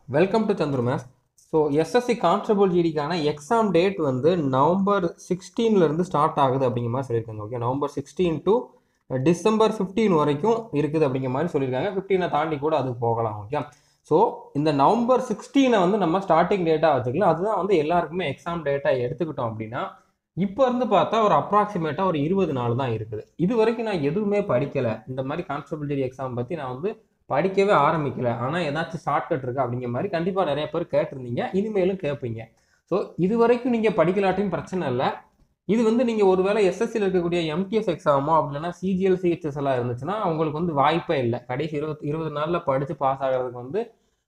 welcome to Chandru maths so SSC constable ஜிடிக்கான exam date வந்து November சிக்ஸ்டீன்லேருந்து ஸ்டார்ட் ஆகுது அப்படிங்கிற மாதிரி சொல்லியிருக்காங்க okay November sixteen to December fifteen வரைக்கும் இருக்குது அப்படிங்கிற மாதிரி சொல்லியிருக்காங்க ஃபிஃப்டீனை தாண்டி கூட அது போகலாம் ஓகே ஸோ இந்த நவம்பர் சிக்ஸ்டீனை வந்து நம்ம ஸ்டார்டிங் டேட்டாக வச்சுக்கலாம் அதுதான் வந்து எல்லாருக்குமே எக்ஸாம் டேட்டா எடுத்துக்கிட்டோம் அப்படின்னா இப்போ இருந்து பார்த்தா ஒரு அப்ராக்சிமேட்டாக ஒரு இருபது நாள் தான் இருக்குது இது வரைக்கும் நான் எதுவுமே படிக்கலை இந்த மாதிரி கான்ஸ்டபிள் ஜிடி எக்ஸாம் பற்றி நான் வந்து படிக்கவே ஆரம்பிக்கல ஆனால் ஏதாச்சும் ஷார்ட்கட் இருக்கா அப்படிங்கிற மாதிரி கண்டிப்பாக நிறைய பேர் கேட்டிருந்தீங்க இனிமேலும் கேட்பீங்க ஸோ இது வரைக்கும் நீங்கள் படிக்கலாட்டியும் பிரச்சனை இல்லை இது வந்து நீங்கள் ஒருவேளை எஸ்எஸ்சியில் இருக்கக்கூடிய எம்டிஎஸ் எக்ஸாமோ அப்படின்னா சிஜிஎல் சிஹெச்எஸ் எல்லாம் இருந்துச்சுன்னா உங்களுக்கு வந்து வாய்ப்பே இல்லை கடைசி இருபது இருபது நாளில் படித்து பாஸ் ஆகிறதுக்கு வந்து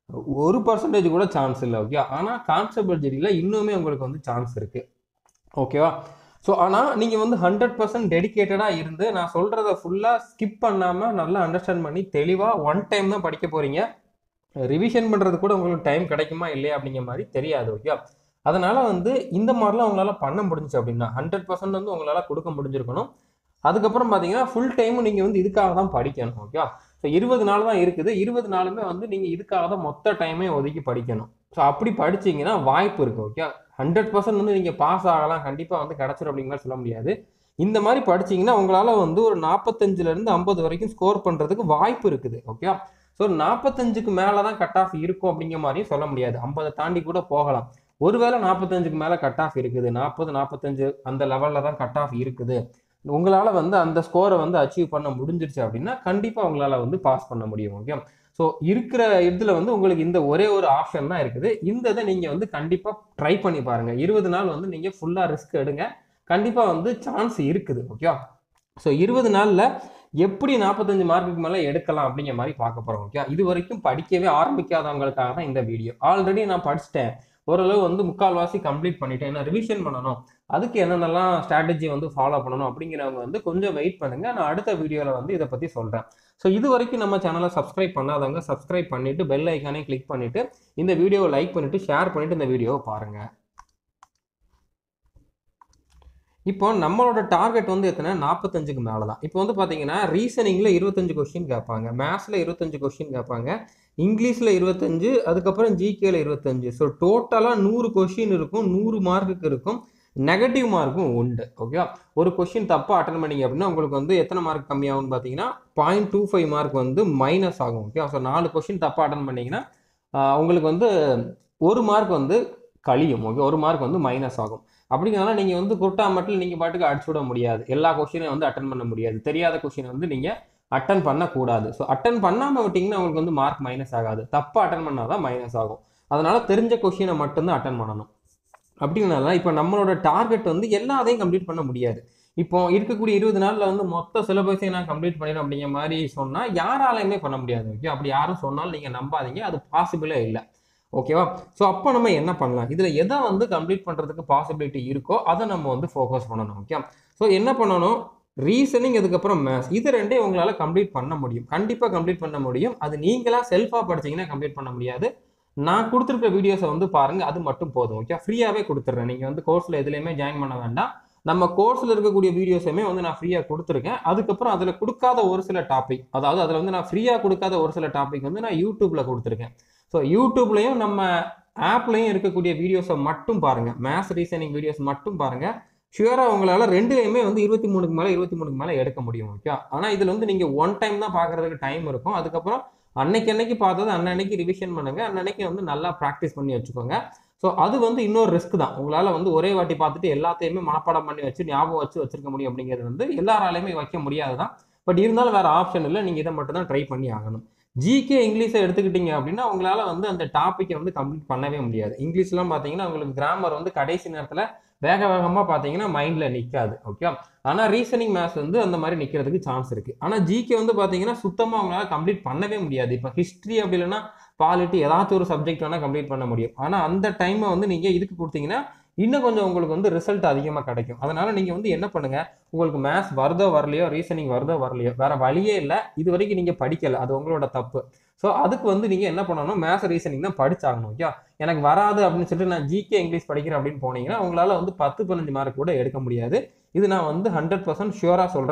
ஒரு பர்சன்டேஜ் கூட சான்ஸ் இல்லை ஓகே ஆனால் கான்ஸ்டபிள் ஜெடியில் இன்னுமே உங்களுக்கு வந்து சான்ஸ் இருக்குது ஓகேவா ஸோ ஆனால் நீங்கள் வந்து ஹண்ட்ரட் பர்சன்ட் டெடிக்கேட்டடாக இருந்து நான் சொல்கிறத ஃபுல்லாக ஸ்கிப் பண்ணாமல் நல்லா அண்டர்ஸ்டாண்ட் பண்ணி தெளிவாக ஒன் டைம் தான் படிக்க போகிறீங்க ரிவிஷன் பண்ணுறது கூட உங்களுக்கு டைம் கிடைக்குமா இல்லையா அப்படிங்கிற மாதிரி தெரியாது ஓகே அதனால் வந்து இந்த மாதிரிலாம் உங்களால் பண்ண முடிஞ்சுச்சு அப்படின்னா ஹண்ட்ரட் பர்சன்ட் வந்து உங்களால் கொடுக்க முடிஞ்சிருக்கணும் அதுக்கப்புறம் பார்த்தீங்கன்னா ஃபுல் டைமும் நீங்கள் வந்து இதுக்காக தான் படிக்கணும் ஓகே ஸோ இருபது நாள் தான் இருக்குது இருபது நாளுமே வந்து நீங்கள் இதுக்காக தான் மொத்த டைமே ஒதுக்கி படிக்கணும் ஸோ அப்படி படிச்சீங்கன்னா வாய்ப்பு இருக்குது ஓகே ஹண்ட்ரட் பர்சன்ட் வந்து நீங்கள் பாஸ் ஆகலாம் கண்டிப்பாக வந்து கிடச்சிரும் அப்படிங்கிற மாதிரி சொல்ல முடியாது இந்த மாதிரி படிச்சீங்கன்னா உங்களால் வந்து ஒரு நாற்பத்தஞ்சிலேருந்து ஐம்பது வரைக்கும் ஸ்கோர் பண்ணுறதுக்கு வாய்ப்பு இருக்குது ஓகே ஸோ நாற்பத்தஞ்சுக்கு மேலே தான் கட் ஆஃப் இருக்கும் அப்படிங்கிற மாதிரியும் சொல்ல முடியாது ஐம்பதை தாண்டி கூட போகலாம் ஒருவேளை நாற்பத்தஞ்சுக்கு மேலே கட் ஆஃப் இருக்குது நாற்பது நாற்பத்தஞ்சு அந்த லெவலில் தான் கட் ஆஃப் இருக்குது உங்களால் வந்து அந்த ஸ்கோரை வந்து அச்சீவ் பண்ண முடிஞ்சிருச்சு அப்படின்னா கண்டிப்பாக உங்களால் வந்து பாஸ் பண்ண முடியும் ஓகே ஸோ இருக்கிற இதில் வந்து உங்களுக்கு இந்த ஒரே ஒரு ஆப்ஷன் தான் இருக்குது இந்த இதை நீங்கள் வந்து கண்டிப்பாக ட்ரை பண்ணி பாருங்கள் இருபது நாள் வந்து நீங்கள் ஃபுல்லாக ரிஸ்க் எடுங்க கண்டிப்பாக வந்து சான்ஸ் இருக்குது ஓகே ஸோ இருபது நாளில் எப்படி நாற்பத்தஞ்சு மார்க்குக்கு மேலே எடுக்கலாம் அப்படிங்கிற மாதிரி பார்க்க போகிறோம் ஓகே இது வரைக்கும் படிக்கவே ஆரம்பிக்காதவங்களுக்காக தான் இந்த வீடியோ ஆல்ரெடி நான் படிச்சிட்டேன் ஓரளவு வந்து முக்கால்வாசி கம்ப்ளீட் பண்ணிட்டேன் ஏன்னா ரிவிஷன் பண்ணணும் அதுக்கு என்னென்னலாம் ஸ்ட்ராட்டஜி வந்து ஃபாலோ பண்ணணும் அப்படிங்கிறவங்க வந்து கொஞ்சம் வெயிட் பண்ணுங்கள் நான் அடுத்த வீடியோவில் வந்து இதை பற்றி சொல்கிறேன் ஸோ இது வரைக்கும் நம்ம சேனலை சப்ஸ்கிரைப் பண்ணாதவங்க சப்ஸ்கிரைப் பண்ணிவிட்டு பெல் ஐக்கானே கிளிக் பண்ணிவிட்டு இந்த வீடியோவை லைக் பண்ணிவிட்டு ஷேர் பண்ணிவிட்டு இந்த வீடியோவை பாருங்கள் இப்போ நம்மளோட டார்கெட் வந்து எத்தனை நாற்பத்தஞ்சுக்கு மேலே தான் இப்போ வந்து பார்த்தீங்கன்னா ரீசனிங்கில் இருபத்தஞ்சு கொஸ்டின் கேட்பாங்க மேத்ஸில் இருபத்தஞ்சு கொஸ்டின் கேட்பாங்க இங்கிலீஷில் இருபத்தஞ்சு அதுக்கப்புறம் ஜிகேல இருபத்தஞ்சு ஸோ டோட்டலாக நூறு கொஸ்டின் இருக்கும் நூறு மார்க்குக்கு இருக்கும் நெகட்டிவ் மார்க்கும் உண்டு ஓகே ஒரு கொஸ்டின் தப்பாக அட்டன் பண்ணீங்க அப்படின்னா உங்களுக்கு வந்து எத்தனை மார்க் கம்மியாகும்னு பார்த்தீங்கன்னா பாயிண்ட் டூ ஃபைவ் மார்க் வந்து மைனஸ் ஆகும் ஓகே ஸோ நாலு கொஸ்டின் தப்பாக அட்டன் பண்ணீங்கன்னா உங்களுக்கு வந்து ஒரு மார்க் வந்து கழியும் ஓகே ஒரு மார்க் வந்து மைனஸ் ஆகும் அப்படிங்கிறனால நீங்கள் வந்து குர்ட்டா மட்டும் நீங்கள் பாட்டுக்கு அடிச்சு விட முடியாது எல்லா கொஸ்டினையும் வந்து அட்டன் பண்ண முடியாது தெரியாத கொஸ்டினை வந்து நீங்கள் அட்டன் பண்ணக்கூடாது ஸோ அட்டன் பண்ணாமல் விட்டிங்கன்னா உங்களுக்கு வந்து மார்க் மைனஸ் ஆகாது தப்பாக அட்டன் பண்ணால் தான் மைனஸ் ஆகும் அதனால் தெரிஞ்ச கொஸ்டினை மட்டும்தான் அட்டன் பண்ணணும் அப்படிங்கிறனால இப்போ நம்மளோட டார்கெட் வந்து எல்லாத்தையும் கம்ப்ளீட் பண்ண முடியாது இப்போ இருக்கக்கூடிய இருபது நாளில் வந்து மொத்த சிலபஸையும் நான் கம்ப்ளீட் பண்ணிடும் அப்படிங்கிற மாதிரி சொன்னால் யாராலையுமே பண்ண முடியாது ஓகே அப்படி யாரும் சொன்னாலும் நீங்கள் நம்பாதீங்க அது பாசிபிளே இல்லை ஓகேவா ஸோ அப்போ நம்ம என்ன பண்ணலாம் இதில் எதை வந்து கம்ப்ளீட் பண்ணுறதுக்கு பாசிபிலிட்டி இருக்கோ அதை நம்ம வந்து ஃபோக்கஸ் பண்ணணும் ஓகே ஸோ என்ன பண்ணணும் ரீசனிங் அதுக்கப்புறம் மேத்ஸ் இது ரெண்டையும் உங்களால் கம்ப்ளீட் பண்ண முடியும் கண்டிப்பாக கம்ப்ளீட் பண்ண முடியும் அது நீங்களாக செல்ஃபாக படிச்சீங்கன்னா கம்ப்ளீட் பண்ண முடியாது நான் கொடுத்துருக்க வீடியோஸை வந்து பாருங்கள் அது மட்டும் போதும் ஓகே ஃப்ரீயாகவே கொடுத்துட்றேன் நீங்கள் வந்து கோர்ஸில் எதுலேயுமே ஜாயின் பண்ண வேண்டாம் நம்ம கோர்ஸில் இருக்கக்கூடிய வீடியோஸுமே வந்து நான் ஃப்ரீயாக கொடுத்துருக்கேன் அதுக்கப்புறம் அதில் கொடுக்காத ஒரு சில டாபிக் அதாவது அதில் வந்து நான் ஃப்ரீயாக கொடுக்காத ஒரு சில டாபிக் வந்து நான் யூடியூப்பில் கொடுத்துருக்கேன் ஸோ யூடியூப்லேயும் நம்ம ஆப்லேயும் இருக்கக்கூடிய வீடியோஸை மட்டும் பாருங்கள் மேத்ஸ் ரீசனிங் வீடியோஸ் மட்டும் பாருங்கள் ஷுவராக உங்களால் ரெண்டுலேயுமே வந்து இருபத்தி மூணுக்கு மேலே இருபத்தி மூணுக்கு மேலே எடுக்க முடியும் ஓகே ஆனால் இதில் வந்து நீங்கள் ஒன் டைம் தான் பார்க்குறதுக்கு டைம் இருக்கும் அதுக்கப்புறம் அன்னைக்கு அன்னைக்கு பார்த்தது அன்னன்னைக்கு ரிவிஷன் பண்ணுங்கள் அன்னன்னைக்கு வந்து நல்லா ப்ராக்டிஸ் பண்ணி வச்சுக்கோங்க ஸோ அது வந்து இன்னொரு ரிஸ்க் தான் உங்களால் வந்து ஒரே வாட்டி பார்த்துட்டு எல்லாத்தையுமே மனப்பாடம் பண்ணி வச்சு ஞாபகம் வச்சு வச்சிருக்க முடியும் அப்படிங்கிறது வந்து எல்லாராலையுமே வைக்க முடியாது தான் பட் இருந்தாலும் வேறு ஆப்ஷன் இல்லை நீங்கள் இதை மட்டும் தான் ட்ரை பண்ணி ஆகணும் ஜிகே இங்கிலீஷை எடுத்துக்கிட்டீங்க அப்படின்னா உங்களால் வந்து அந்த டாப்பிக்கை வந்து கம்ப்ளீட் பண்ணவே முடியாது இங்கிலீஷ்லாம் பார்த்தீங்கன்னா உங்களுக்கு கிராமர் வந்து கடைசி நேரத்தில் வேக வேகமாக பார்த்தீங்கன்னா மைண்டில் நிற்காது ஓகே ஆனால் ரீசனிங் மேத்ஸ் வந்து அந்த மாதிரி நிற்கிறதுக்கு சான்ஸ் இருக்குது ஆனால் ஜிகே வந்து பார்த்தீங்கன்னா சுத்தமாக அவங்களால கம்ப்ளீட் பண்ணவே முடியாது இப்போ ஹிஸ்ட்ரி அப்படி இல்லைன்னா பாலிட்டி ஏதாச்சும் ஒரு சப்ஜெக்ட் வேணால் கம்ப்ளீட் பண்ண முடியும் ஆனால் அந்த டைமை வந்து நீங்கள் இதுக்கு கொடுத்தீங்கன்னா இன்னும் கொஞ்சம் உங்களுக்கு வந்து ரிசல்ட் அதிகமாக கிடைக்கும் அதனால நீங்கள் வந்து என்ன பண்ணுங்க உங்களுக்கு மேத்ஸ் வருதோ வரலையோ ரீசனிங் வருதோ வரலையோ வேற வழியே இல்லை இது வரைக்கும் நீங்கள் படிக்கல அது உங்களோட தப்பு ஸோ அதுக்கு வந்து நீங்கள் என்ன பண்ணணும் மேத்ஸ் ரீசனிங் தான் படிச்சாகணும் ஓகே எனக்கு வராது அப்படின்னு சொல்லிட்டு நான் ஜிகே இங்கிலீஷ் படிக்கிறேன் அப்படின்னு போனீங்கன்னா உங்களால் வந்து பத்து பதினஞ்சு மார்க் கூட எடுக்க முடியாது இது நான் வந்து ஹண்ட்ரட் பர்சன்ட் ஷியூராக சொல்கிறேன்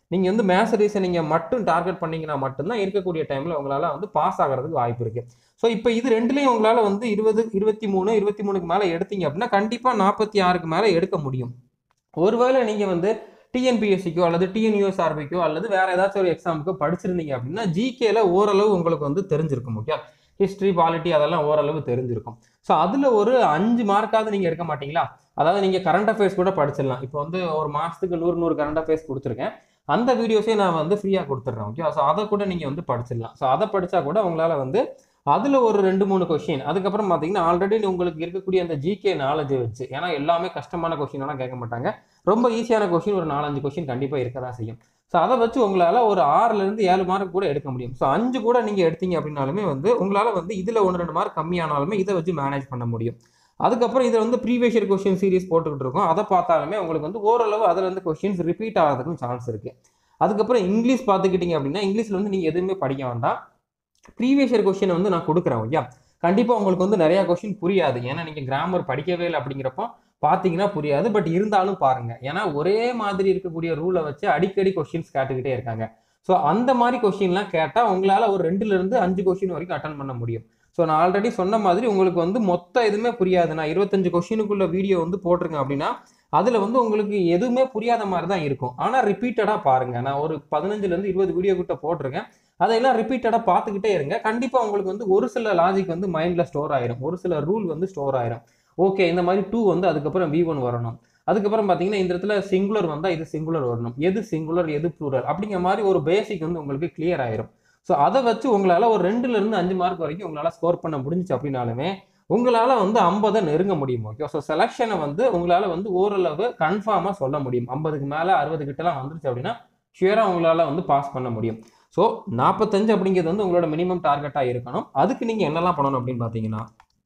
நீங்கள் வந்து மேத்ஸ் ரீசனிங்கை மட்டும் டார்கெட் பண்ணீங்கன்னா மட்டும்தான் இருக்கக்கூடிய டைமில் உங்களால் வந்து பாஸ் ஆகிறதுக்கு வாய்ப்பு இருக்குது ஸோ இப்போ இது ரெண்டுலேயும் உங்களால் வந்து இருபது இருபத்தி மூணு இருபத்தி மூணுக்கு மேலே எடுத்தீங்க அப்படின்னா கண்டிப்பாக நாற்பத்தி ஆறுக்கு மேலே எடுக்க முடியும் ஒருவேளை நீங்கள் வந்து டிஎன்பிஎஸ்சிக்கோ அல்லது டிஎன்யூஎஸ்ஆர்பிக்கோ அல்லது வேற ஏதாச்சும் ஒரு எக்ஸாமுக்கோ படிச்சிருந்தீங்க அப்படின்னா ஜிகேல ஓரளவு உங்களுக்கு வந்து தெரிஞ்சிருக்கும் ஓகே ஹிஸ்ட்ரி பாலிட்டி அதெல்லாம் ஓரளவு தெரிஞ்சிருக்கும் ஸோ அதில் ஒரு அஞ்சு மார்க்காவது நீங்கள் எடுக்க மாட்டீங்களா அதாவது நீங்கள் கரண்ட் அஃபேர்ஸ் கூட படிச்சிடலாம் இப்போ வந்து ஒரு மாதத்துக்கு நூறு நூறு கரண்ட் அஃபேர்ஸ் கொடுத்துருக்கேன் அந்த வீடியோஸே நான் வந்து ஃப்ரீயாக கொடுத்துட்றேன் ஓகே ஸோ அதை கூட நீங்கள் வந்து படிச்சிடலாம் ஸோ அதை படித்தா கூட உங்களால் வந்து அதில் ஒரு ரெண்டு மூணு கொஷின் அதுக்கப்புறம் பார்த்தீங்கன்னா ஆல்ரெடி உங்களுக்கு இருக்கக்கூடிய அந்த ஜிகே நாலேஜை வச்சு ஏன்னா எல்லாமே கஷ்டமான கொஷினெல்லாம் கேட்க மாட்டாங்க ரொம்ப ஈஸியான கொஷின் ஒரு நாலஞ்சு கொஷின் கண்டிப்பாக இருக்க தான் செய்யும் ஸோ அதை வச்சு உங்களால் ஒரு ஆறுலேருந்து ஏழு மார்க் கூட எடுக்க முடியும் ஸோ அஞ்சு கூட நீங்கள் எடுத்தீங்க அப்படின்னாலுமே வந்து உங்களால் வந்து இதில் ஒன்று ரெண்டு மார்க் கம்மியானாலுமே இதை வச்சு மேனேஜ் பண்ண முடியும் அதுக்கப்புறம் இதில் வந்து ப்ரீவியஸ் இயர் கொஷின் சீரிஸ் போட்டுக்கிட்டு இருக்கோம் அதை பார்த்தாலுமே உங்களுக்கு வந்து ஓரளவு அதில் வந்து கொஷின்ஸ் ரிப்பீட் ஆகிறதுக்கும் சான்ஸ் இருக்குது அதுக்கப்புறம் இங்கிலீஷ் பார்த்துக்கிட்டிங்க அப்படின்னா இங்கிலீஷில் வந்து நீங்கள் எதுவுமே படிக்க வேண்டாம் ப்ரீவியஸ் இயர் கொஷினை வந்து நான் கொடுக்குறேன் ஓகே கண்டிப்பாக உங்களுக்கு வந்து நிறையா கொஷின் புரியாது ஏன்னா நீங்கள் கிராமர் படிக்கவே இல்லை அப்படிங்கிறப்போ பார்த்தீங்கன்னா புரியாது பட் இருந்தாலும் பாருங்க ஏன்னா ஒரே மாதிரி இருக்கக்கூடிய ரூலை வச்சு அடிக்கடி கொஷின்ஸ் கேட்டுக்கிட்டே இருக்காங்க ஸோ அந்த மாதிரி கொஷின்லாம் கேட்டால் உங்களால் ஒரு ரெண்டுலேருந்து அஞ்சு கொஷின் வரைக்கும் அட்டன் பண்ண முடியும் ஸோ நான் ஆல்ரெடி சொன்ன மாதிரி உங்களுக்கு வந்து மொத்த எதுவுமே புரியாது நான் இருபத்தஞ்சு கொஷினுக்குள்ள வீடியோ வந்து போட்டிருக்கேன் அப்படின்னா அதில் வந்து உங்களுக்கு எதுவுமே புரியாத மாதிரி தான் இருக்கும் ஆனால் ரிப்பீட்டடாக பாருங்கள் நான் ஒரு பதினஞ்சுலேருந்து இருபது வீடியோ கிட்ட போட்டிருக்கேன் அதையெல்லாம் ரிப்பீட்டடாக பார்த்துக்கிட்டே இருங்க கண்டிப்பாக உங்களுக்கு வந்து ஒரு சில லாஜிக் வந்து மைண்டில் ஸ்டோர் ஆயிரும் ஒரு சில ரூல் வந்து ஸ்டோர் ஆயிரும் ஓகே இந்த மாதிரி டூ வந்து அதுக்கப்புறம் வி ஒன் வரணும் அதுக்கப்புறம் பார்த்தீங்கன்னா இந்த இடத்துல சிங்குலர் வந்தால் இது சிங்குலர் வரணும் எது சிங்குலர் எது ப்ளூரல் அப்படிங்கிற மாதிரி ஒரு பேசிக் வந்து உங்களுக்கு கிளியர் ஆயிரும் ஸோ அதை வச்சு உங்களால் ஒரு ரெண்டுலேருந்து அஞ்சு மார்க் வரைக்கும் உங்களால் ஸ்கோர் பண்ண முடிஞ்சுச்சு அப்படின்னாலுமே உங்களால் வந்து ஐம்பதை நெருங்க முடியும் ஓகே ஸோ செலெக்ஷனை வந்து உங்களால் வந்து ஓரளவு கன்ஃபார்மாக சொல்ல முடியும் ஐம்பதுக்கு மேலே அறுபது கிட்டலாம் வந்துருச்சு அப்படின்னா ஷியராக உங்களால் வந்து பாஸ் பண்ண முடியும் ஸோ நாற்பத்தஞ்சு அப்படிங்கிறது வந்து உங்களோட மினிமம் டார்கெட்டாக இருக்கணும் அதுக்கு நீங்கள் என்னெல்லாம் பண்ணணும் அப்படின்னு பார்த்தீங்கன்னா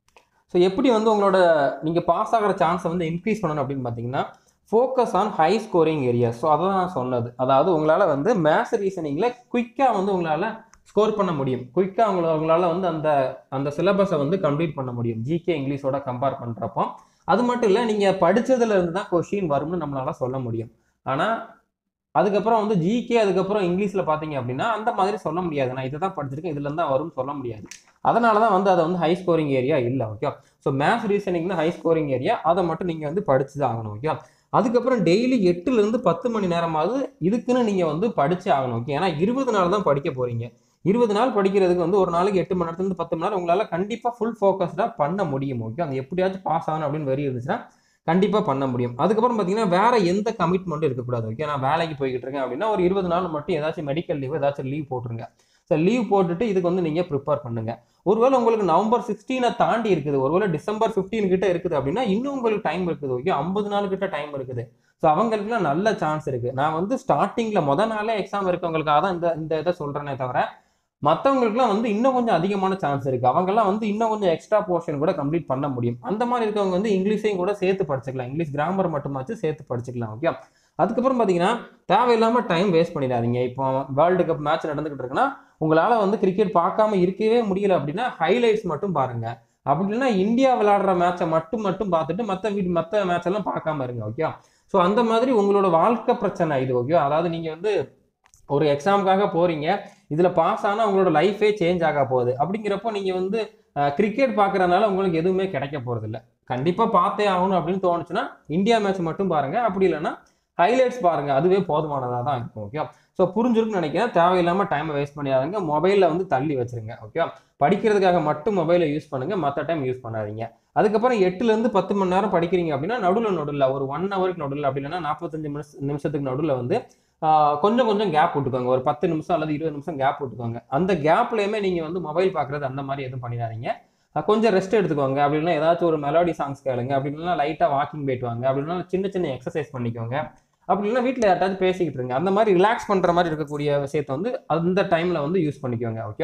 ஸோ எப்படி வந்து உங்களோட நீங்கள் பாஸ் ஆகிற சான்ஸை வந்து இன்க்ரீஸ் பண்ணணும் அப்படின்னு பார்த்தீங்கன்னா focus on high scoring area so அதை நான் சொன்னது அதாவது உங்களால் வந்து மேத்ஸ் ரீசனிங்கில் குயிக்காக வந்து உங்களால் ஸ்கோர் பண்ண முடியும் குயிக்காக உங்களை உங்களால் வந்து அந்த அந்த சிலபஸை வந்து கம்ப்ளீட் பண்ண முடியும் ஜிகே இங்கிலீஷோட கம்பேர் பண்ணுறப்போ அது மட்டும் இல்லை நீங்கள் படித்ததுல இருந்து தான் கொஷின் வரும்னு நம்மளால சொல்ல முடியும் ஆனால் அதுக்கப்புறம் வந்து ஜிகே அதுக்கப்புறம் இங்கிலீஷில் பார்த்தீங்க அப்படின்னா அந்த மாதிரி சொல்ல முடியாது நான் இதை தான் படிச்சிருக்கேன் இதுல தான் வரும்னு சொல்ல முடியாது அதனால தான் வந்து அதை வந்து ஹை ஸ்கோரிங் ஏரியா இல்லை ஓகே ஸோ மேத்ஸ் ரீசனிங்னா ஹை ஸ்கோரிங் ஏரியா அதை மட்டும் நீங்கள் வந்து படிச்சு தான் ஆகணும் ஓகே அதுக்கப்புறம் டெய்லி எட்டுலேருந்து பத்து மணி நேரமாவது இதுக்குன்னு நீங்கள் வந்து படிச்சு ஆகணும் ஓகே ஏன்னா இருபது நாள் தான் படிக்க போறீங்க இருபது நாள் படிக்கிறதுக்கு வந்து ஒரு நாளைக்கு எட்டு மணி நேரத்துலேருந்து பத்து மணி நேரம் உங்களால் கண்டிப்பாக ஃபுல் ஃபோக்கஸ்டாக பண்ண முடியும் ஓகே அந்த எப்படியாச்சும் பாஸ் ஆகணும் அப்படின்னு வெறி இருந்துச்சுன்னா கண்டிப்பாக பண்ண முடியும் அதுக்கப்புறம் பார்த்தீங்கன்னா வேற எந்த கமிட்மெண்ட்டும் இருக்கக்கூடாது ஓகே நான் வேலைக்கு போய்கிட்டு இருக்கேன் அப்படின்னா ஒரு இருபது நாள் மட்டும் ஏதாச்சும் மெடிக்கல் லீவ் ஏதாச்சும் லீவ் போட்டுருங்க ஸோ லீவ் போட்டுட்டு இதுக்கு வந்து நீங்கள் ப்ரிப்பேர் பண்ணுங்க ஒருவேளை உங்களுக்கு நவம்பர் சிக்ஸ்டீனை தாண்டி இருக்குது ஒருவேளை டிசம்பர் ஃபிஃப்டீன் கிட்ட இருக்குது அப்படின்னா இன்னும் உங்களுக்கு டைம் இருக்குது ஓகே ஐம்பது நாள் கிட்ட டைம் இருக்குது ஸோ அவங்களுக்குலாம் நல்ல சான்ஸ் இருக்கு நான் வந்து ஸ்டார்டிங்கில் முத நாளே எக்ஸாம் இருக்கவங்களுக்காக தான் இந்த இந்த இதை சொல்கிறேனே தவிர மற்றவங்களுக்குலாம் வந்து இன்னும் கொஞ்சம் அதிகமான சான்ஸ் இருக்கு அவங்கெல்லாம் வந்து இன்னும் கொஞ்சம் எக்ஸ்ட்ரா போர்ஷன் கூட கம்ப்ளீட் பண்ண முடியும் அந்த மாதிரி இருக்கவங்க வந்து இங்கிலீஷையும் கூட சேர்த்து படிச்சுக்கலாம் இங்கிலீஷ் கிராமர் மட்டுமாச்சும் சேர்த்து படிச்சுக்கலாம் ஓகே அதுக்கப்புறம் பார்த்தீங்கன்னா தேவையில்லாமல் டைம் வேஸ்ட் பண்ணிடாதீங்க இப்போ வேர்ல்டு கப் மேட்ச் நடந்துகிட்டு இருக்குன்னா உங்களால் வந்து கிரிக்கெட் பார்க்காம இருக்கவே முடியல அப்படின்னா ஹைலைட்ஸ் மட்டும் பாருங்க அப்படி இல்லைன்னா இந்தியா விளையாடுற மேட்சை மட்டும் மட்டும் பார்த்துட்டு மற்ற வீடு மற்ற மேட்ச் எல்லாம் பார்க்காம இருங்க ஓகே ஸோ அந்த மாதிரி உங்களோட வாழ்க்கை பிரச்சனை இது ஓகே அதாவது நீங்கள் வந்து ஒரு எக்ஸாமுக்காக போறீங்க இதில் பாஸ் ஆனால் உங்களோட லைஃபே சேஞ்ச் ஆக போகுது அப்படிங்கிறப்போ நீங்கள் வந்து கிரிக்கெட் பார்க்குறதுனால உங்களுக்கு எதுவுமே கிடைக்க போகிறதில்ல கண்டிப்பாக பார்த்தே ஆகணும் அப்படின்னு தோணுச்சுன்னா இந்தியா மேட்ச் மட்டும் பாருங்க அப்படி இல்லைன்னா ஹைலைட்ஸ் பாருங்க அதுவே போதுமானதாக தான் இருக்கும் ஓகே ஸோ புரிஞ்சிருக்குன்னு நினைக்கிறேன் தேவையில்லாமல் டைமை வேஸ்ட் பண்ணிடாதீங்க மொபைலில் வந்து தள்ளி வச்சிருங்க ஓகே படிக்கிறதுக்காக மட்டும் மொபைலை யூஸ் பண்ணுங்க மற்ற டைம் யூஸ் பண்ணாதீங்க அதுக்கப்புறம் எட்டுலேருந்து பத்து மணி நேரம் படிக்கிறீங்க அப்படின்னா நடுவில் நடுவில் ஒரு ஒன் ஹவருக்கு நடுவில் அப்படி இல்லைன்னா நாற்பத்தஞ்சு நிமிஷ நிமிஷத்துக்கு நடுவில் வந்து ஆஹ், கொஞ்சம் கொஞ்சம் கேப் விட்டுக்கோங்க ஒரு பத்து நிமிஷம் அல்லது இருபது நிமிஷம் கேப் விட்டுக்கோங்க அந்த கேப்லையுமே நீங்கள் வந்து மொபைல் பார்க்குறது அந்த மாதிரி எதுவும் பண்ணிடாதீங்க ஆஹ், கொஞ்சம் ரெஸ்ட் எடுத்துக்கோங்க அப்படி இல்லைன்னா ஏதாச்சும் ஒரு மெலோடி சாங்ஸ் கேளுங்க அப்படி இல்லைன்னா லைட்டாக வாக்கிங் போயிட்டு வாங்க அப்படி இல்லைன்னா சின்ன சின்ன எக்ஸசைஸ் பண்ணிக்கோங்க அப்படி இல்லைன்னா வீட்டில் யார்ட்டாச்சும் பேசிக்கிட்டு இருங்க அந்த மாதிரி ரிலாக்ஸ் பண்ணுற மாதிரி இருக்கக்கூடிய விஷயத்தை வந்து அந்த டைமில் வந்து யூஸ் பண்ணிக்கோங்க ஓகே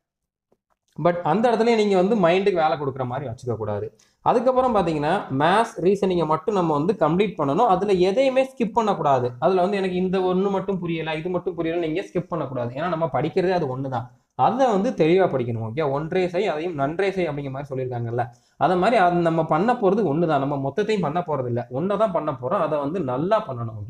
பட் அந்த இடத்துலயே நீங்கள் வந்து மைண்டுக்கு வேலை கொடுக்குற மாதிரி வச்சுக்க கூடாது அதுக்கப்புறம் பார்த்தீங்கன்னா மேத்ஸ் ரீசனிங்கை மட்டும் நம்ம வந்து கம்ப்ளீட் பண்ணணும் அதில் எதையுமே ஸ்கிப் பண்ணக்கூடாது அதில் வந்து எனக்கு இந்த ஒன்று மட்டும் புரியலை இது மட்டும் புரியலை நீங்கள் ஸ்கிப் பண்ணக்கூடாது ஏன்னா நம்ம படிக்கிறதே அது ஒன்று தான் அதை வந்து தெளிவாக படிக்கணும் ஓகே ஒன்றே செய் அதையும் நன்றே செய் அப்படிங்கிற மாதிரி சொல்லியிருக்காங்கல்ல அதை மாதிரி அது நம்ம பண்ண போகிறது ஒன்று தான் நம்ம மொத்தத்தையும் பண்ண போகிறது இல்லை ஒன்று தான் பண்ண போகிறோம் அதை வந்து நல்லா பண்ணணும் ஓகே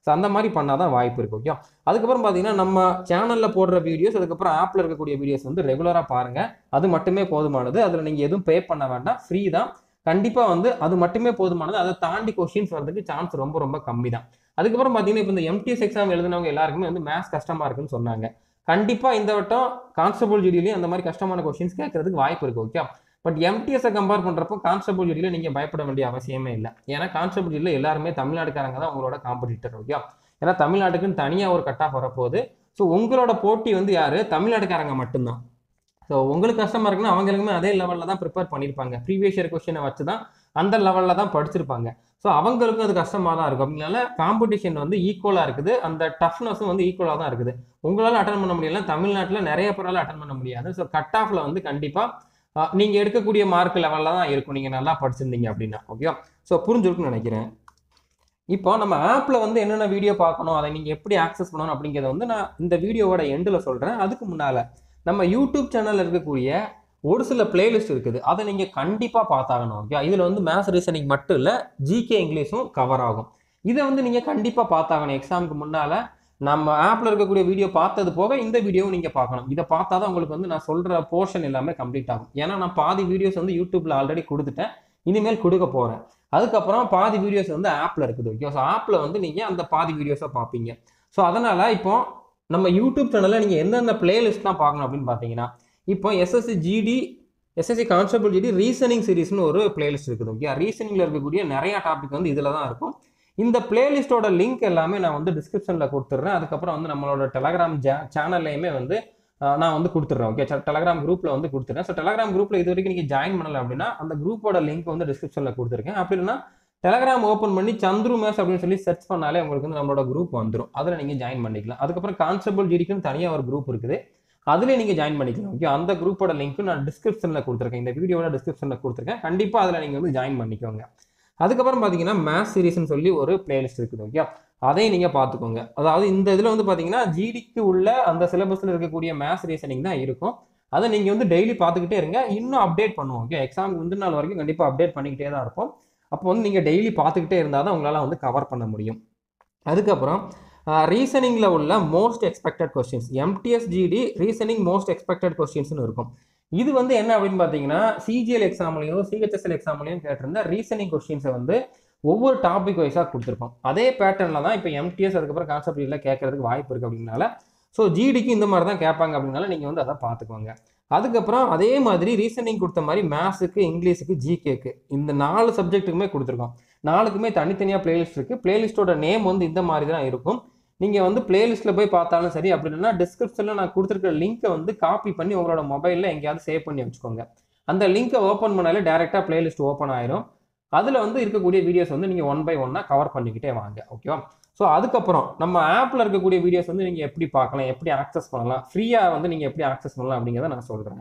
ஸோ அந்த மாதிரி பண்ணால் தான் வாய்ப்பு இருக்குது ஓகே அதுக்கப்புறம் பார்த்தீங்கன்னா நம்ம சேனலில் போடுற வீடியோஸ் அதுக்கப்புறம் ஆப்பில் இருக்கக்கூடிய வீடியோஸ் வந்து ரெகுலராக பாருங்கள் அது மட்டுமே போதுமானது அதில் நீங்கள் எதுவும் பே பண்ண வேண்டாம் ஃப்ரீ தான் கண்டிப்பாக வந்து அது மட்டுமே போதுமானது அதை தாண்டி கொஷின்ஸ் வரதுக்கு சான்ஸ் ரொம்ப ரொம்ப கம்மி தான் அதுக்கப்புறம் பார்த்தீங்கன்னா இப்போ இந்த எம்டிஎஸ் எக்ஸாம் எழுதினவங்க எல்லாருக்குமே வந்து மேத்ஸ் கஷ்டமாக இருக்குன்னு சொன்னாங்க கண்டிப்பாக இந்த வட்டம் கான்ஸ்டபிள் ஜிடிலையும் அந்த மாதிரி கஷ்டமான கொஷின்ஸ் கேட்கறதுக்கு வாய்ப்பு இருக்குது ஓகே பட் எம்டிஎஸை கம்பேர் பண்ணுறப்போ கான்ஸ்டபிள் ஜிடியில் நீங்கள் பயப்பட வேண்டிய அவசியமே இல்லை ஏன்னா கான்ஸ்டபிள் ஜிடியில் எல்லாருமே தமிழ்நாடுக்காரங்க தான் உங்களோட காம்படிட்டர் ஓகே ஏன்னா தமிழ்நாட்டுக்குன்னு தனியாக ஒரு கட் ஆஃப் வரப்போகுது ஸோ உங்களோட போட்டி வந்து யார் தமிழ்நாட்டுக்காரங்க மட்டும்தான் ஸோ உங்களுக்கு கஷ்டமாக இருக்குன்னா அவங்களுக்குமே அதே லெவலில் தான் ப்ரிப்பேர் பண்ணியிருப்பாங்க ப்ரீவியஸ் இயர் கொஸ்டினை வச்சு தான் அந்த லெவலில் தான் படிச்சிருப்பாங்க ஸோ அவங்களுக்கும் அது கஷ்டமாக தான் இருக்கும் அப்படினால காம்படிஷன் வந்து ஈக்குவலாக இருக்குது அந்த டஃப்னஸும் வந்து ஈக்குவலாக தான் இருக்குது உங்களால் அட்டன் பண்ண முடியல தமிழ்நாட்டில் நிறைய பேரால் அட்டன் பண்ண முடியாது ஸோ கட் ஆஃபில் வந்து கண்டிப்பாக நீங்கள் எடுக்கக்கூடிய மார்க் லெவலில் தான் இருக்கும் நீங்கள் நல்லா படிச்சிருந்தீங்க அப்படின்னா ஓகே ஸோ புரிஞ்சிருக்குன்னு நினைக்கிறேன் இப்போ நம்ம ஆப்பில் வந்து என்னென்ன வீடியோ பார்க்கணும் அதை நீங்கள் எப்படி ஆக்சஸ் பண்ணணும் அப்படிங்கிறத வந்து நான் இந்த வீடியோவோட எண்டில் சொல்கிறேன் அதுக்கு முன்னால் நம்ம யூடியூப் சேனலில் இருக்கக்கூடிய ஒரு சில பிளேலிஸ்ட் இருக்குது அதை நீங்கள் கண்டிப்பாக பார்த்தாகணும் ஓகே இதில் வந்து மேத்ஸ் ரீசனிங் மட்டும் இல்லை ஜிகே இங்கிலீஷும் கவர் ஆகும் இதை வந்து நீங்கள் கண்டிப்பாக பார்த்தாகணும் எக்ஸாமுக்கு முன்னால் நம்ம ஆப்பில் இருக்கக்கூடிய வீடியோ பார்த்தது போக இந்த வீடியோவும் நீங்கள் பார்க்கணும் இதை பார்த்தா தான் உங்களுக்கு வந்து நான் சொல்கிற போர்ஷன் எல்லாமே கம்ப்ளீட் ஆகும் ஏன்னா நான் பாதி வீடியோஸ் வந்து யூடியூப்பில் ஆல்ரெடி கொடுத்துட்டேன் இனிமேல் கொடுக்க போகிறேன் அதுக்கப்புறம் பாதி வீடியோஸ் வந்து ஆப்பில் இருக்குது ஓகே ஸோ ஆப்பில் வந்து நீங்கள் அந்த பாதி வீடியோஸை பார்ப்பீங்க ஸோ அதனால் இப்போ நம்ம யூடியூப் சேனலில் நீங்கள் எந்தெந்த பிளேலிஸ்ட்லாம் பார்க்கணும் அப்படின்னு பார்த்தீங்கன்னா இப்போ SSC GD SSC constable GD reasoning சீரிஸ்னு ஒரு பிளேலிஸ்ட் இருக்குது ஓகே ரீசனிங்கில் இருக்கக்கூடிய நிறையா டாபிக் வந்து இதில் தான் இருக்கும் இந்த பிளேலிஸ்ட்டோட லிங்க் எல்லாமே நான் வந்து டிஸ்கிரிப்ஷனில் கொடுத்துட்றேன் அதுக்கப்புறம் வந்து நம்மளோட டெலகிராம் ஜா சேனல்லையுமே வந்து அஹ், நான் வந்து கொடுத்துட்றேன் ஓகே டெலகிராம் குரூப்பில் வந்து கொடுத்துறேன் ஸோ டெலகிராம் குரூப்பில் இது வரைக்கும் நீங்கள் ஜாயின் பண்ணல அப்படின்னா அந்த குரூப்போட லிங்க் வந்து டிஸ்கிரிப்ஷனில் கொடுத்துருக்கேன் அப்படி இல்லைன்னா டெலகிராம் ஓப்பன் பண்ணி சந்துரு மேஸ் அப்படின்னு சொல்லி சர்ச் பண்ணாலே உங்களுக்கு வந்து நம்மளோட குரூப் வந்துடும் அதில் நீங்கள் ஜாயின் பண்ணிக்கலாம் அதுக்கப்புறம் கான்ஸ்டபிள் ஜிடிக்குன்னு தனியாக ஒரு குரூப் இருக்குது அதில் நீங்கள் ஜாயின் பண்ணிக்கலாம் ஓகே அந்த குரூப்போட லிங்க் நான் டிஸ்கிரிப்ஷனில் கொடுத்துருக்கேன் இந்த வீடியோட டிஸ்கிரிப்ஷனில் கொடுத்துருக்கேன் கண்டிப்பாக அதில் நீங்கள் வந்து ஜாயின் பண்ணிக்கோங்க அதுக்கப்புறம் பார்த்தீங்கன்னா மேத்ஸ் சீரிஸ்னு சொல்லி ஒரு பிளேலிஸ்ட் இருக்குது ஓகே அதையும் நீங்கள் பார்த்துக்கோங்க அதாவது இந்த இதில் வந்து பார்த்தீங்கன்னா ஜிடிக்கு உள்ள அந்த சிலபஸில் இருக்கக்கூடிய மேத்ஸ் ரீசனிங் தான் இருக்கும் அதை நீங்கள் வந்து டெய்லி பார்த்துக்கிட்டே இருங்க இன்னும் அப்டேட் பண்ணுவோம் ஓகே எக்ஸாம் முந்தின நாள் வரைக்கும் கண்டிப்பாக அப்டேட் பண்ணிக்கிட்டே தான் இருப்போம் அப்போ வந்து நீங்கள் டெய்லி பார்த்துக்கிட்டே இருந்தால் தான் உங்களால் வந்து கவர் பண்ண முடியும் அதுக்கப்புறம் ரீசனிங்கில் உள்ள most expected questions MTS GD reasoning most expected கொஸ்டின்ஸ்னு இருக்கும் இது வந்து என்ன அப்படின்னு பார்த்தீங்கன்னா சிஜிஎல் எக்ஸாம்லையும் சிஹெச்எஸ்எல் எக்ஸாம்லையும் கேட்டிருந்த ரீசனிங் கொஸ்டின்ஸை வந்து ஒவ்வொரு டாபிக் வைஸாக கொடுத்துருப்போம் அதே பேட்டர்னில் தான் இப்போ எம்டிஎஸ் அதுக்கப்புறம் கான்செப்ட் இல்லை கேட்கறதுக்கு வாய்ப்பு இருக்குது அப்படின்னால ஸோ ஜிடிக்கு இந்த மாதிரி தான் கேட்பாங்க அப்படின்னால நீங்கள் வந்து அதை பார்த்துக்கோங்க அதுக்கப்புறம் அதே மாதிரி ரீசனிங் கொடுத்த மாதிரி மேத்ஸுக்கு இங்கிலீஷுக்கு ஜிகேக்கு இந்த நாலு சப்ஜெக்ட்டுக்குமே கொடுத்துருக்கோம் நாலுக்குமே தனித்தனியாக பிளேலிஸ்ட் இருக்குது பிளேலிஸ்ட்டோட நேம் வந்து இந்த மாதிரி தான் இருக்கும் நீங்கள் வந்து பிளேலிஸ்ட்டில் போய் பார்த்தாலும் சரி அப்படி இல்லைன்னா டிஸ்கிரிப்ஷனில் நான் கொடுத்துருக்க லிங்க்கை வந்து காப்பி பண்ணி உங்களோட மொபைலில் எங்கேயாவது சேவ் பண்ணி வச்சுக்கோங்க அந்த லிங்க்கை ஓப்பன் பண்ணாலே டேரெக்டாக பிளேலிஸ்ட் ஓப்பன் ஆயிரும் அதில் வந்து இருக்கக்கூடிய வீடியோஸ் வந்து நீங்கள் ஒன் பை ஒன்னாக கவர் பண்ணிக்கிட்டே வாங்க ஓகேவா ஸோ அதுக்கப்புறம் நம்ம ஆப்பில் இருக்கக்கூடிய வீடியோஸ் வந்து நீங்கள் எப்படி பார்க்கலாம் எப்படி ஆக்சஸ் பண்ணலாம் ஃப்ரீயாக வந்து நீங்கள் எப்படி ஆக்சஸ் பண்ணலாம் அப்படிங்கிறத நான் சொல்கிறேன்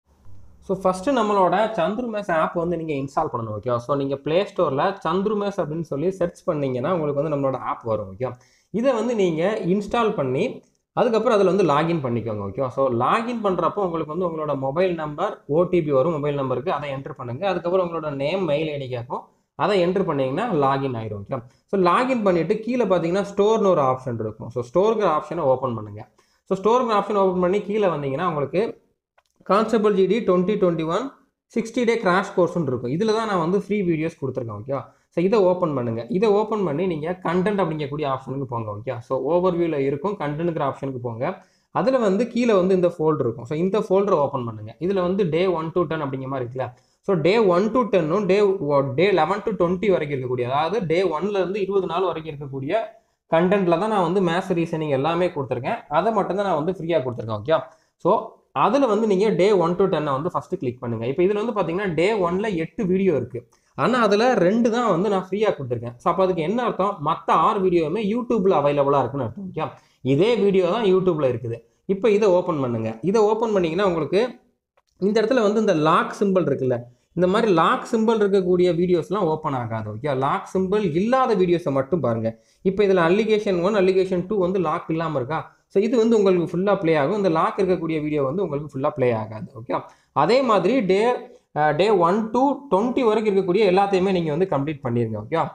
ஸோ ஃபஸ்ட்டு நம்மளோட சந்துரு மேஸ் ஆப் வந்து நீங்கள் இன்ஸ்டால் பண்ணணும் ஓகே ஸோ நீங்கள் ப்ளே ஸ்டோரில் சந்துரு மேஸ் அப்படின்னு சொல்லி சர்ச் பண்ணீங்கன்னா உங்களுக்கு வந்து நம்மளோட ஆப் வரும் ஓகே இதை வந்து நீங்கள் இன்ஸ்டால் பண்ணி அதுக்கப்புறம் அதில் வந்து லாகின் பண்ணிக்கோங்க ஓகே ஸோ லாகின் பண்ணுறப்போ உங்களுக்கு வந்து உங்களோட மொபைல் நம்பர் ஓடிபி வரும் மொபைல் நம்பருக்கு அதை என்ட்ரு பண்ணுங்கள் அதுக்கப்புறம் உங்களோட நேம் மெயில் ஐடி கேட்கும் அதை என்ட்ரு பண்ணிங்கன்னா லாகின் ஆயிரும் ஓகே ஸோ லாகின் பண்ணிவிட்டு கீழே பார்த்தீங்கன்னா ஸ்டோர்னு ஒரு ஆப்ஷன் இருக்கும் ஸோ ஸ்டோருங்கிற ஆப்ஷனை ஓப்பன் பண்ணுங்கள் ஸோ ஸ்டோருங்கிற ஆப்ஷன் ஓப்பன் பண்ணி கீழே வந்தீங்கன்னா உங்களுக்கு constable GD twenty twenty one sixty day crash கோர்ஸ்னு இருக்கும் இதில் தான் நான் வந்து ஃப்ரீ வீடியோஸ் கொடுத்துருக்கேன் ஓகே ஸோ இதை ஓப்பன் பண்ணுங்கள் இதை ஓப்பன் பண்ணி நீங்கள் கண்டென்ட் அப்படிங்கக்கூடிய ஆப்ஷனுக்கு போங்க ஓகே ஸோ ஓவர்வியூவில் இருக்கும் கண்டென்ட்ங்கிற ஆப்ஷனுக்கு போங்க அதில் வந்து கீழே வந்து இந்த ஃபோல்டர் இருக்கும் ஸோ இந்த ஃபோல்டரை ஓப்பன் பண்ணுங்கள் இதில் வந்து டே ஒன் டு டென் அப்படிங்கிற மாதிரி இருக்குல்ல ஸோ டே ஒன் டு டென்னும் day day eleven to twenty வரைக்கும் இருக்கக்கூடிய அதாவது டே ஒன்லேருந்து இருபது நாள் வரைக்கும் இருக்கக்கூடிய கண்டென்ட்டில் தான் நான் வந்து மேத்ஸ் ரீசனிங் எல்லாமே கொடுத்துருக்கேன் அதை மட்டும் தான் நான் வந்து ஃப்ரீயாக கொடுத்துருக்கேன் ஓகே ஸோ அதில் வந்து நீங்கள் டே ஒன் டு டென்னை வந்து ஃபஸ்ட்டு கிளிக் பண்ணுங்கள் இப்போ இதில் வந்து பார்த்தீங்கன்னா டே ஒன்ல எட்டு வீடியோ இருக்குது ஆனால் அதில் ரெண்டு தான் வந்து நான் ஃப்ரீயாக கொடுத்துருக்கேன் ஸோ அப்போ அதுக்கு என்ன அர்த்தம் மற்ற ஆறு வீடியோவுமே யூடியூப்பில் அவைலபிளாக இருக்குன்னு அர்த்தம் ஓகே இதே வீடியோ தான் யூடியூப்பில் இருக்குது இப்போ இதை ஓப்பன் பண்ணுங்கள் இதை ஓப்பன் பண்ணிங்கன்னா உங்களுக்கு இந்த இடத்துல வந்து இந்த லாக் சிம்பிள் இருக்குல்ல இந்த மாதிரி லாக் சிம்பிள் இருக்கக்கூடிய வீடியோஸ்லாம் ஓப்பன் ஆகாது ஓகே லாக் சிம்பிள் இல்லாத வீடியோஸை மட்டும் பாருங்கள் இப்போ இதில் அலிகேஷன் ஒன் அலிகேஷன் டூ வந்து லாக் இல்லாமல் இருக்கா ஸோ இது வந்து உங்களுக்கு ஃபுல்லாக ப்ளே ஆகும் இந்த லாக் இருக்கக்கூடிய வீடியோ வந்து உங்களுக்கு ஃபுல்லாக ப்ளே ஆகாது ஓகே அதே மாதிரி day day one to twenty வரைக்கும் இருக்கக்கூடிய எல்லாத்தையுமே நீங்கள் வந்து கம்ப்ளீட் பண்ணிடுங்க okay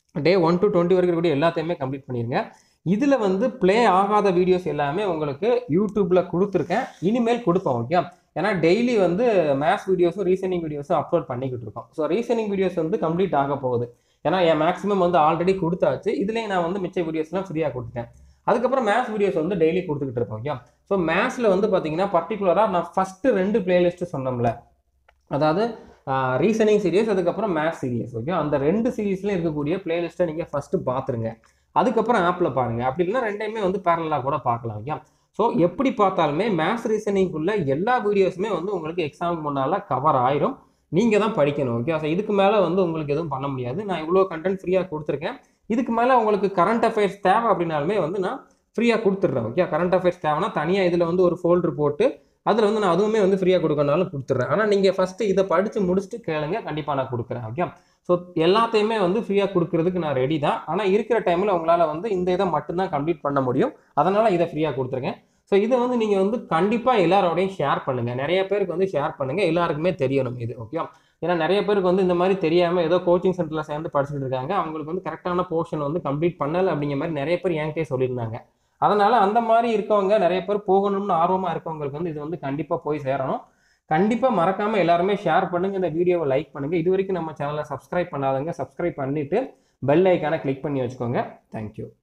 day one to twenty வரைக்கும் இருக்கக்கூடிய எல்லாத்தையுமே கம்ப்ளீட் பண்ணிடுங்க இதில் வந்து ப்ளே ஆகாத வீடியோஸ் எல்லாமே உங்களுக்கு யூடியூப்பில் கொடுத்துருக்கேன் இனிமேல் கொடுப்போம் ஓகே ஏன்னா டெய்லி வந்து மேத்ஸ் வீடியோஸும் ரீசனிங் வீடியோஸும் அப்லோட் பண்ணிக்கிட்டு இருக்கோம் ஸோ ரீசனிங் வீடியோஸ் வந்து கம்ப்ளீட் ஆக போகுது ஏன்னா என் மேக்ஸிமம் வந்து ஆல்ரெடி கொடுத்தாச்சு இதுலேயும் நான் வந்து மிச்ச வீடியோஸ்லாம் ஃப்ரீயாக கொடுத்துட்டேன் அதுக்கப்புறம் மேத்ஸ் வீடியோஸ் வந்து டெய்லி கொடுத்துக்கிட்டு இருக்கோம் ஓகே ஸோ மேத்ஸில் வந்து பார்த்தீங்கன்னா பர்டிகுலராக நான் ஃபஸ்ட்டு ரெண்டு பிளேலிஸ்ட்டு சொன்னோம்ல அதாவது ரீசனிங் சீரியஸ் அதுக்கப்புறம் மேத்ஸ் சீரியஸ் ஓகே அந்த ரெண்டு சீரீஸ்லையும் இருக்கக்கூடிய பிளேலிஸ்ட்டை நீங்கள் ஃபஸ்ட்டு பார்த்துருங்க அதுக்கப்புறம் ஆப்பில் பாருங்கள் அப்படி இல்லைன்னா ரெண்டையுமே வந்து பேரலாக கூட பார்க்கலாம் ஓகே ஸோ எப்படி பார்த்தாலுமே மேத்ஸ் ரீசனிங்குள்ள எல்லா வீடியோஸுமே வந்து உங்களுக்கு எக்ஸாமுக்கு முன்னால் கவர் ஆயிரும் நீங்கள் தான் படிக்கணும் ஓகே ஸோ இதுக்கு மேலே வந்து உங்களுக்கு எதுவும் பண்ண முடியாது நான் இவ்வளோ கண்டென்ட் ஃப்ரீயாக கொடுத்துருக்கேன் இதுக்கு மேலே உங்களுக்கு கரண்ட் அஃபேர்ஸ் தேவை அப்படின்னாலுமே வந்து நான் ஃப்ரீயாக கொடுத்துட்றேன் ஓகே கரண்ட் அஃபேர்ஸ் தேவைன்னா தனியாக இதில் வந்து ஒரு ஃபோல்டர் போட்டு அதில் வந்து நான் அதுவுமே வந்து ஃப்ரீயாக கொடுக்கறனாலும் கொடுத்துட்றேன் ஆனால் நீங்கள் ஃபஸ்ட்டு இதை படித்து முடிச்சுட்டு கேளுங்க கண்டிப்பாக நான் கொடுக்குறேன் ஓகே ஸோ எல்லாத்தையுமே வந்து ஃப்ரீயாக கொடுக்கறதுக்கு நான் ரெடி தான் ஆனால் இருக்கிற டைமில் உங்களால் வந்து இந்த இதை மட்டும்தான் கம்ப்ளீட் பண்ண முடியும் அதனால் இதை ஃப்ரீயாக கொடுத்துருக்கேன் ஸோ இதை வந்து நீங்கள் வந்து கண்டிப்பாக எல்லாரோடையும் ஷேர் பண்ணுங்கள் நிறைய பேருக்கு வந்து ஷேர் பண்ணுங்கள் எல்லாருக்குமே தெரியணும் இது ஓகே ஏன்னா நிறைய பேருக்கு வந்து இந்த மாதிரி தெரியாமல் ஏதோ கோச்சிங் சென்டரில் சேர்ந்து படிச்சுட்டு இருக்காங்க அவங்களுக்கு வந்து கரெக்டான போர்ஷன் வந்து கம்ப்ளீட் பண்ணலை அப்படிங்கிற மாதிரி நிறைய பேர் என்கிட்டே சொல்லியிருந்தாங்க அதனால் அந்த மாதிரி இருக்கவங்க நிறைய பேர் போகணும்னு ஆர்வமாக இருக்கவங்களுக்கு வந்து இது வந்து கண்டிப்பாக போய் சேரணும் கண்டிப்பாக மறக்காமல் எல்லாருமே ஷேர் பண்ணுங்கள் இந்த வீடியோவை லைக் பண்ணுங்கள் இது வரைக்கும் நம்ம சேனலை சப்ஸ்கிரைப் பண்ணாதவங்க சப்ஸ்கிரைப் பண்ணிவிட்டு பெல் ஐக்கானை கிளிக் பண்ணி வச்சுக்கோங்க தேங்க்யூ